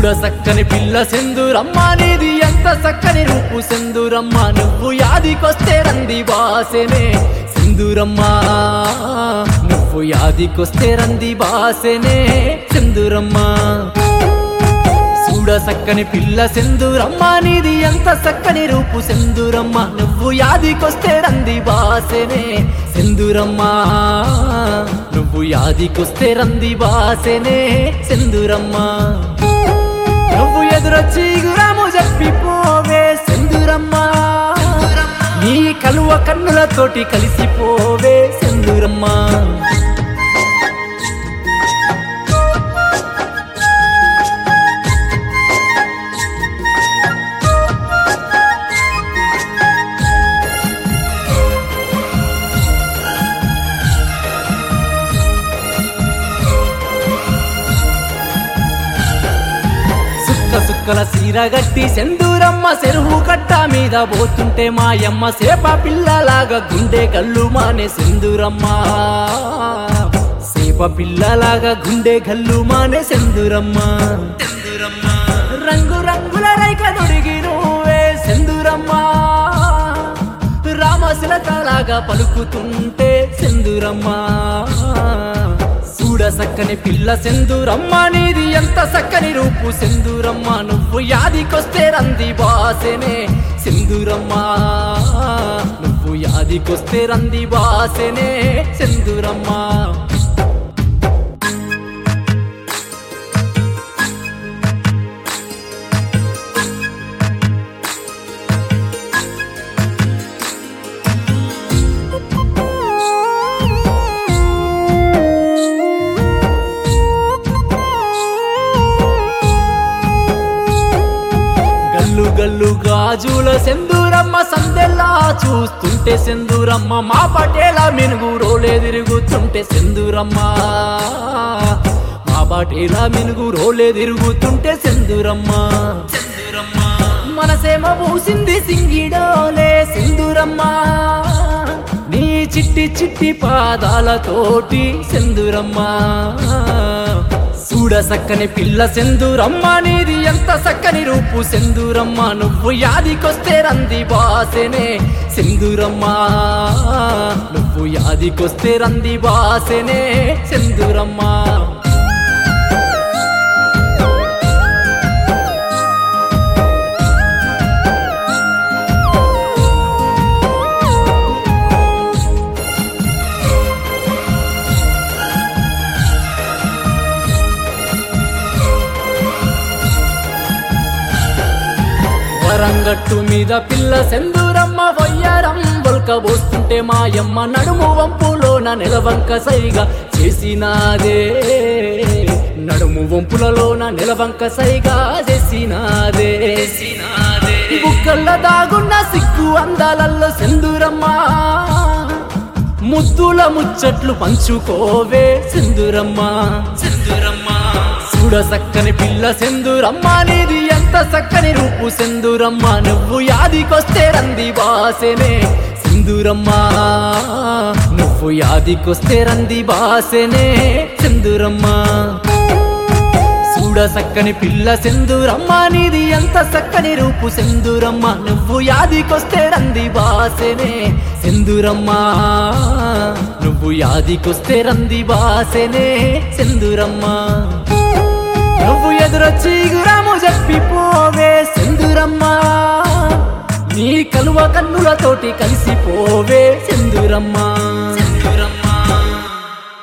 చూడ సక్కని పిల్ల సెందురమ్మ నీది ఎంత సక్కని రూపు సెందురమ్మ నువ్వు యాదికొస్తే రంది బాసెనే సెందురమ్మ నువ్వు యాదికొస్తే రంది బాసెనే సెందురమ్మ చూడ సక్కని పిల్ల సెందురమ్మ నీది ఎంత సక్కని రూపు సెందురమ్మ నువ్వు యాదికొస్తే రంది బాసెనే సెందురమ్మ నువ్వు యాదికొస్తే రంది బాసెనే సెందురమ్మ నువ్వు ఎదురొచ్చి గురాము చెప్పిపోవే సెందురమ్మ నీ కలువ కన్నులతోటి కలిసిపోవే సెందురమ్మ సుక్క సుక్కల సీరగట్టి సెందూరమ్మ చెరువు కట్ట మీద పోతుంటే మాయమ్మ సేప పిల్లలాగా గుండె కళ్ళు మానే సెందూరమ్మ సేప పిల్లలాగా గుండె కళ్ళు మానే సెందూరమ్మ రంగు రంగుల రైక దొడిగి నువ్వే సెందూరమ్మ రామశిలతలాగా పలుకుతుంటే సెందూరమ్మ చూడ సక్కని పిల్ల సెందూరమ్మ నీది ఎంత సక్కని రూపు సెందూరమ్మ నువ్వు యాదికొస్తే రంది బాసెనే సెందూరమ్మ నువ్వు యాదికొస్తే రంది బాసెనే సెందూరమ్మ గల్లు గల్లు గాజుల సెందూరమ్మ సందెల్లా చూస్తుంటే సెందూరమ్మ మా పటేల మినుగు రోలే తిరుగుతుంటే సెందూరమ్మ మా పటేల మినుగు రోలే తిరుగుతుంటే సెందూరమ్మ మనసేమ పూసింది సింగిడోలే సెందూరమ్మ నీ చిట్టి చిట్టి పాదాలతోటి సెందూరమ్మ చూడ సక్కని పిల్ల సెందూరమ్మ నీది ఎంత సక్కని రూపు సెందూరమ్మ నువ్వు యాదికొస్తే రంది బాసెనే సెందూరమ్మ నువ్వు యాదికొస్తే రంది బాసెనే సెందూరమ్మ వరంగట్టు మీద పిల్ల సెందూరమ్మ వయ్యారం బొల్కబోస్తుంటే మాయమ్మ నడుము వంపులోన నెలవంక సైగా చేసినాదే నడుము వంపులలోన నెలవంక సైగా చేసినాదే బుక్కల్ల దాగున్న సిగ్గు అందాలల్లో సెందూరమ్మ ముద్దుల ముచ్చట్లు పంచుకోవే సెందురమ్మ సెందురమ్మ చూడ సక్కని పిల్ల సెందురమ్మ నీది ఎంత సక్కని రూపు సెందురమ్మ నువ్వు యాదికొస్తే రంది బాసెనే సెందురమ్మ నువ్వు యాదికొస్తే రంది బాసెనే సెందురమ్మ చూడ సక్కని పిల్ల సెందురమ్మ నీది ఎంత సక్కని రూపు సెందురమ్మ నువ్వు యాదికొస్తే రంది బాసెనే సెందురమ్మ నువ్వు యాదికొస్తే రంది బాసెనే సెందురమ్మ నువ్వు ఎదురొచ్చి గురాము చెప్పిపోవే సెందురమ్మ నీ కలువ కన్నులతోటి కలిసిపోవే సెందురమ్మ